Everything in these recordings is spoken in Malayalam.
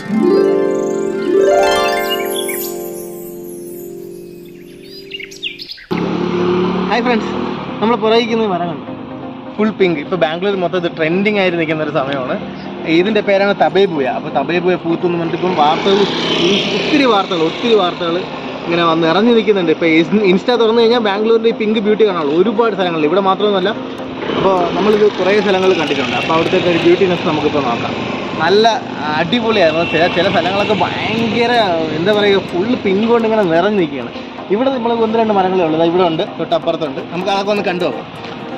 ഹായ് ഫ്രണ്ട്സ് നമ്മൾ പുറകിക്കുന്ന മരം കണ്ടു ഫുൾ പിങ്ക് ഇപ്പോൾ ബാംഗ്ലൂർ മൊത്തം ഇത് ട്രെൻഡിങ് ആയിട്ട് നിൽക്കുന്ന ഒരു സമയമാണ് ഇതിൻ്റെ പേരാണ് തബേബുയ അപ്പോൾ തബേബുയ പൂത്തെന്ന് പറഞ്ഞിട്ട് ഇപ്പം വാർത്തകൾ ഈ ഒത്തിരി വാർത്തകൾ ഒത്തിരി വാർത്തകൾ ഇങ്ങനെ വന്ന് ഇറങ്ങി നിൽക്കുന്നുണ്ട് ഇപ്പോൾ ഇൻസ്റ്റാ തുറന്നു കഴിഞ്ഞാൽ ബാംഗ്ലൂരിൻ്റെ ഈ പിങ്ക് ബ്യൂട്ടി കാണാനുള്ളൂ ഒരുപാട് സ്ഥലങ്ങളിൽ ഇവിടെ മാത്രമൊന്നുമല്ല അപ്പോൾ നമ്മളിത് കുറേ സ്ഥലങ്ങളിൽ കണ്ടിട്ടുണ്ട് അപ്പോൾ അവിടുത്തെ ഒരു ബ്യൂട്ടിനെസ് നമുക്കിപ്പോൾ നോക്കാം നല്ല അടിപൊളിയായിരുന്നു ചില ചില സ്ഥലങ്ങളൊക്കെ ഭയങ്കര എന്താ പറയുക ഫുള്ള് പിങ്ക് കൊണ്ട് ഇങ്ങനെ നിറഞ്ഞു നിൽക്കുകയാണ് ഇവിടെ നമ്മൾ ഒന്ന് രണ്ട് മരങ്ങളേ ഉള്ളൂ ദാ ഇവിടെ ഉണ്ട് തൊട്ടപ്പുറത്തുണ്ട് നമുക്ക് അതൊക്കെ ഒന്ന് കണ്ടു നോക്കാം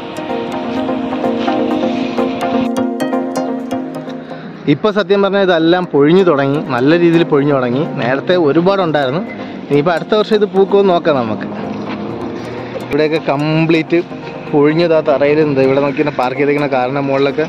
ഇപ്പോൾ സത്യം പറഞ്ഞാൽ ഇതെല്ലാം പൊഴിഞ്ഞു തുടങ്ങി നല്ല രീതിയിൽ പൊഴിഞ്ഞു തുടങ്ങി നേരത്തെ ഒരുപാടുണ്ടായിരുന്നു ഇനിയിപ്പോൾ അടുത്ത വർഷം ഇത് പൂക്കുമെന്ന് നോക്കാം നമുക്ക് ഇവിടെയൊക്കെ കംപ്ലീറ്റ് പൊഴിഞ്ഞതാ തറയിലുണ്ട് ഇവിടെ നോക്കി പാർക്ക് ചെയ്തിരിക്കുന്ന കാറിൻ്റെ മുകളിലൊക്കെ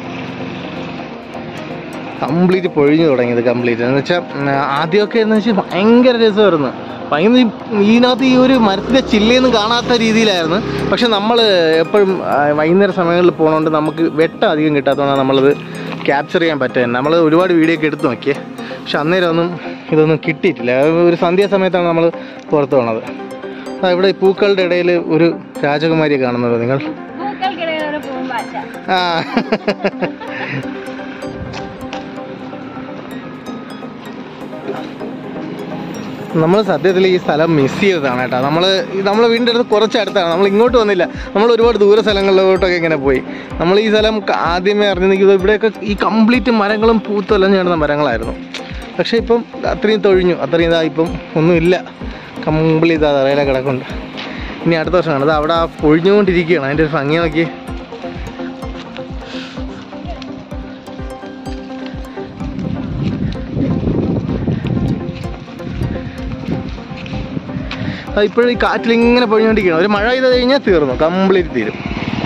കംപ്ലീറ്റ് പൊഴിഞ്ഞു തുടങ്ങിയത് കംപ്ലീറ്റ് എന്ന് വെച്ചാൽ ആദ്യമൊക്കെ എന്ന് വെച്ചാൽ ഭയങ്കര രസമായിരുന്നു ഭയങ്കര ഈ- ഇതിനകത്ത് ഈ ഒരു മരത്തിൻ്റെ ചില്ലയൊന്നും കാണാത്ത രീതിയിലായിരുന്നു പക്ഷെ നമ്മൾ എപ്പോഴും ആ, വൈകുന്നേര സമയങ്ങളിൽ പോകുന്നതുകൊണ്ട് നമുക്ക് വെട്ടം അധികം കിട്ടാത്തതുകൊണ്ടാണ് നമ്മളത് ക്യാപ്ചർ ചെയ്യാൻ പറ്റുക നമ്മൾ ഒരുപാട് വീഡിയോ ഒക്കെ എടുത്തു നോക്കിയേ പക്ഷെ അന്നേരം ഒന്നും ഇതൊന്നും കിട്ടിയിട്ടില്ല ഒരു സന്ധ്യാസമയത്താണ് നമ്മൾ പുറത്ത് പോണത് ആ, ഇവിടെ ഈ പൂക്കളുടെ ഇടയിൽ ഒരു രാജകുമാരിയെ കാണുന്നത് നിങ്ങൾ പൂക്കൾക്കിടയിൽ ഒരു പൂമ്പാറ്റ ആ നമ്മൾ സത്യത്തിൽ ഈ സ്ഥലം മിസ് ചെയ്തതാണ് കേട്ടോ നമ്മൾ നമ്മൾ വീടിൻ്റെ അടുത്ത് കുറച്ച് അടുത്താണ് നമ്മൾ ഇങ്ങോട്ട് വന്നില്ല നമ്മൾ ഒരുപാട് ദൂര സ്ഥലങ്ങളിലോട്ടൊക്കെ ഇങ്ങനെ പോയി നമ്മൾ ഈ സ്ഥലം ക- ആദ്യമേ അറിഞ്ഞിരിക്കുന്നത് ഇവിടെയൊക്കെ ഈ കംപ്ലീറ്റ് മരങ്ങളും പൂത്തൊലഞ്ഞു കിടന്ന മരങ്ങളായിരുന്നു പക്ഷേ ഇപ്പം അത്രയും തൊഴിഞ്ഞു അത്രയും ഇതാ ഇപ്പം ഒന്നുമില്ല കംപ്ലീറ്റ് ആ തറയിലെ കിടക്കുന്നുണ്ട് ഇനി അടുത്ത വർഷമാണ് അത് അവിടെ ആ പൊഴിഞ്ഞുകൊണ്ടിരിക്കുകയാണ് അതിൻ്റെ ഒരു ഭംഗി നോക്കി ഇപ്പോഴും ഈ കാറ്റിൽ ഇങ്ങനെ പൊഴിഞ്ഞുകൊണ്ടിരിക്കുകയാണ് ഒരു മഴ ചെയ്ത് കഴിഞ്ഞാൽ തീർന്നു കംപ്ലീറ്റ് തീരും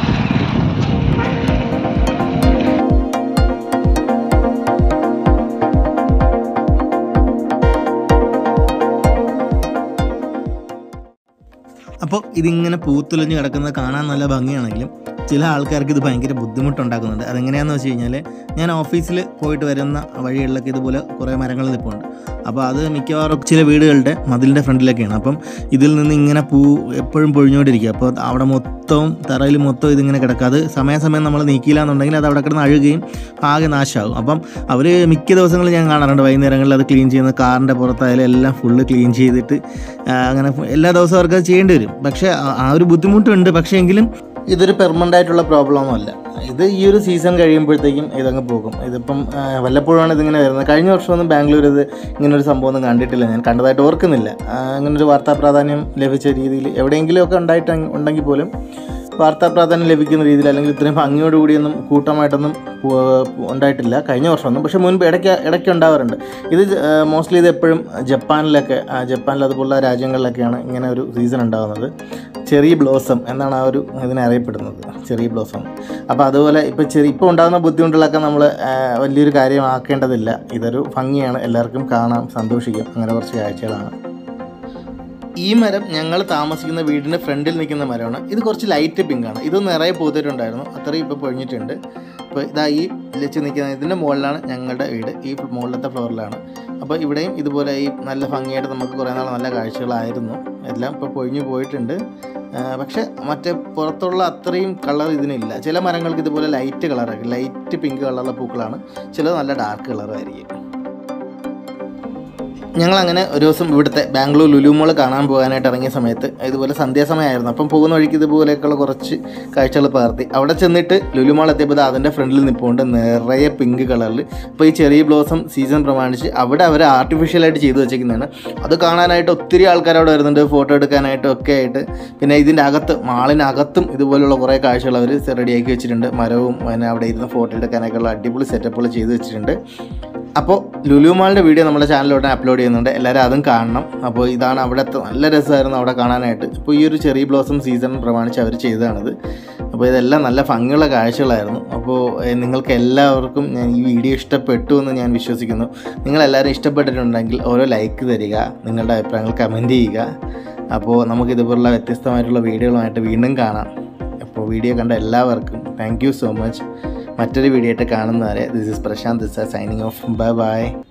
അപ്പോൾ ഇതിങ്ങനെ പൂത്തുലഞ്ഞ് കിടക്കുന്നത് കാണാൻ നല്ല ഭംഗിയാണെങ്കിലും ചില ആൾക്കാർക്ക് ഇത് ഭയങ്കര ബുദ്ധിമുട്ടുണ്ടാക്കുന്നുണ്ട് അതെങ്ങനെയാണെന്ന് വെച്ച് കഴിഞ്ഞാൽ ഞാൻ ഓഫീസിൽ പോയിട്ട് വരുന്ന വഴികളിലൊക്കെ ഇതുപോലെ കുറേ മരങ്ങൾ നിൽപ്പുണ്ട് അപ്പോൾ അത് മിക്കവാറും ചില വീടുകളുടെ മതിലിൻ്റെ ഫ്രണ്ടിലൊക്കെയാണ് അപ്പം ഇതിൽ നിന്ന് ഇങ്ങനെ പൂ എപ്പോഴും പൊഴിഞ്ഞുകൊണ്ടിരിക്കുക അപ്പോൾ അവിടെ മൊത്തവും തറയിൽ മൊത്തം ഇതിങ്ങനെ കിടക്കുക അത് സമയാസമയം നമ്മൾ നീക്കിയില്ല എന്നുണ്ടെങ്കിൽ അത് അവിടെ കിടന്ന് അഴുകുകയും ആകെ നാശമാകും അപ്പം അവർ മിക്ക ദിവസങ്ങളിൽ ഞാൻ കാണാറുണ്ട് വൈകുന്നേരങ്ങളിൽ അത് ക്ലീൻ ചെയ്യുന്ന കാറിൻ്റെ പുറത്തായാലും എല്ലാം ഫുള്ള് ക്ലീൻ ചെയ്തിട്ട് ആ, അങ്ങനെ എല്ലാ ദിവസവും അവർക്ക് അത് ചെയ്യേണ്ടി വരും പക്ഷേ ആ- ആ ഒരു ബുദ്ധിമുട്ടുണ്ട് പക്ഷേ എങ്കിലും ഇതൊരു പെർമനൻ്റ് ആയിട്ടുള്ള പ്രോബ്ലം ഒന്നുമല്ല ഇത് ഈ ഒരു സീസൺ കഴിയുമ്പോഴത്തേക്കും ഇതങ്ങ് പോകും ഇതിപ്പം ആ, വല്ലപ്പോഴാണ് ഇതിങ്ങനെ വരുന്നത് കഴിഞ്ഞ വർഷമൊന്നും ബാംഗ്ലൂർ ഇത് ഇങ്ങനെ ഒരു സംഭവം ഒന്നും കണ്ടിട്ടില്ല ഞാൻ കണ്ടതായിട്ട് ഓർക്കുന്നില്ല ആ, അങ്ങനെ ഒരു വാർത്താ പ്രാധാന്യം ലഭിച്ച രീതിയിൽ എവിടെയെങ്കിലുമൊക്കെ ഉണ്ടായിട്ട് ഉണ്ടെങ്കിൽ പോലും വാർത്താ പ്രാധാന്യം ലഭിക്കുന്ന രീതിയിൽ അല്ലെങ്കിൽ ഇത്രയും ഭംഗിയോടുകൂടിയൊന്നും കൂട്ടമായിട്ടൊന്നും പോ- ഉണ്ടായിട്ടില്ല കഴിഞ്ഞ വർഷമൊന്നും പക്ഷേ മുൻപ് ഇടയ്ക്ക് ഇടയ്ക്ക് ഉണ്ടാവാറുണ്ട് ഇത് മോസ്റ്റ്ലി ഇത് എപ്പോഴും ജപ്പാനിലൊക്കെ ആ, ജപ്പാനിൽ അതുപോലുള്ള രാജ്യങ്ങളിലൊക്കെയാണ് ഇങ്ങനെ ഒരു സീസൺ ഉണ്ടാകുന്നത് ചെറിയ ബ്ലോസം എന്നാണ് ആ ഒരു ഇതിനെ അറിയപ്പെടുന്നത് ചെറിയ ബ്ലോസം അപ്പോൾ അതുപോലെ ഇപ്പോൾ ചെറിയ ഇപ്പോൾ ഉണ്ടാകുന്ന ബുദ്ധിമുട്ടുകളൊക്കെ നമ്മൾ വലിയൊരു കാര്യമാക്കേണ്ടതില്ല ഇതൊരു ഭംഗിയാണ് എല്ലാവർക്കും കാണാം സന്തോഷിക്കാം അങ്ങനെ കുറച്ച് കാഴ്ചകളാണ് ഈ മരം ഞങ്ങൾ താമസിക്കുന്ന വീടിൻ്റെ ഫ്രണ്ടിൽ നിൽക്കുന്ന മരമാണ് ഇത് കുറച്ച് ലൈറ്റ് പിങ്കാണ് ഇത് നിറയെ പൂത്തിട്ടുണ്ടായിരുന്നു അത്രയും ഇപ്പോൾ പൊഴിഞ്ഞിട്ടുണ്ട് അപ്പോൾ ഇതാ ഈ ലച്ച് നിൽക്കുന്ന ഇതിൻ്റെ മുകളിലാണ് ഞങ്ങളുടെ വീട് ഈ മുകളിലത്തെ ഫ്ലോറിലാണ് അപ്പോൾ ഇവിടെയും ഇതുപോലെ ഈ നല്ല ഭംഗിയായിട്ട് നമുക്ക് കുറേ നാൾ നല്ല കാഴ്ചകളായിരുന്നു എല്ലാം ഇപ്പോൾ പൊഴിഞ്ഞു പോയിട്ടുണ്ട് ആ, പക്ഷേ മറ്റേ പുറത്തുള്ള അത്രയും കളർ ഇതിനില്ല ചില മരങ്ങൾക്ക് ഇതുപോലെ ലൈറ്റ് കളറായിരിക്കും ലൈറ്റ് പിങ്ക് കളറുള്ള പൂക്കളാണ് ചിലത് നല്ല ഡാർക്ക് കളറായിരിക്കും ഞങ്ങൾ അങ്ങനെ ഒരു ദിവസം ഇവിടുത്തെ ബാംഗ്ലൂർ ലുലു മോൾ കാണാൻ പോകാനായിട്ട് ഇറങ്ങിയ സമയത്ത് ഇതുപോലെ സന്ധ്യാസമയമായിരുന്നു അപ്പം പോകുന്ന വഴിക്ക് ഇതുപോലെയൊക്കെയുള്ള കുറച്ച് കാഴ്ചകൾ പകർത്തി അവിടെ ചെന്നിട്ട് ലുലു മോൾ എത്തിയപ്പോൾ അതിൻ്റെ ഫ്രണ്ടിൽ നിൽപ്പുണ്ട് നിറയെ പിങ്ക് കളറിൽ അപ്പോൾ ഈ ചെറിയ ബ്ലോസം സീസൺ പ്രമാണിച്ച് അവിടെ അവർ ആർട്ടിഫിഷ്യലായിട്ട് ചെയ്തു വെച്ചേക്കുന്നതാണ് അത് കാണാനായിട്ട് ഒത്തിരി ആൾക്കാർ അവിടെ വരുന്നുണ്ട് ഫോട്ടോ എടുക്കാനായിട്ടും ഒക്കെ ആയിട്ട് പിന്നെ ഇതിൻ്റെ അകത്ത് മാളിനകത്തും ഇതുപോലുള്ള കുറേ കാഴ്ചകൾ അവർ റെഡിയാക്കി വെച്ചിട്ടുണ്ട് മരവും പിന്നെ അവിടെ ഇരുന്ന് ഫോട്ടോ എടുക്കാനൊക്കെയുള്ള അടിപൊളി സെറ്റപ്പുകൾ ചെയ്തു വെച്ചിട്ടുണ്ട് അപ്പോൾ ലുലു മാളിൻ്റെ വീഡിയോ നമ്മുടെ ചാനലിലോട്ട് അപ്ലോഡ് ചെയ്യുന്നുണ്ട് എല്ലാവരും അതും കാണണം അപ്പോൾ ഇതാണ് അവിടുത്തെ നല്ല രസമായിരുന്നു അവിടെ കാണാനായിട്ട് അപ്പോൾ ഈ ഒരു ചെറിയ ബ്ലോസം സീസൺ പ്രമാണിച്ച് അവർ ചെയ്തതാണിത് അപ്പോൾ ഇതെല്ലാം നല്ല ഭംഗിയുള്ള കാഴ്ചകളായിരുന്നു അപ്പോൾ ഏഹ്, നിങ്ങൾക്ക് എല്ലാവർക്കും ഞാൻ ഈ വീഡിയോ ഇഷ്ടപ്പെട്ടു എന്ന് ഞാൻ വിശ്വസിക്കുന്നു നിങ്ങളെല്ലാവരും ഇഷ്ടപ്പെട്ടിട്ടുണ്ടെങ്കിൽ ഓരോ ലൈക്ക് തരിക നിങ്ങളുടെ അഭിപ്രായങ്ങൾ കമൻറ്റ് ചെയ്യുക അപ്പോൾ നമുക്ക് ഇതുപോലുള്ള വ്യത്യസ്തമായിട്ടുള്ള വീഡിയോകളുമായിട്ട് വീണ്ടും കാണാം അപ്പോൾ വീഡിയോ കണ്ട എല്ലാവർക്കും താങ്ക് യു സോ മച്ച് മറ്റൊരു വീഡിയോ ആയിട്ട് കാണുന്നവരെ this is Prashant this signing off bye by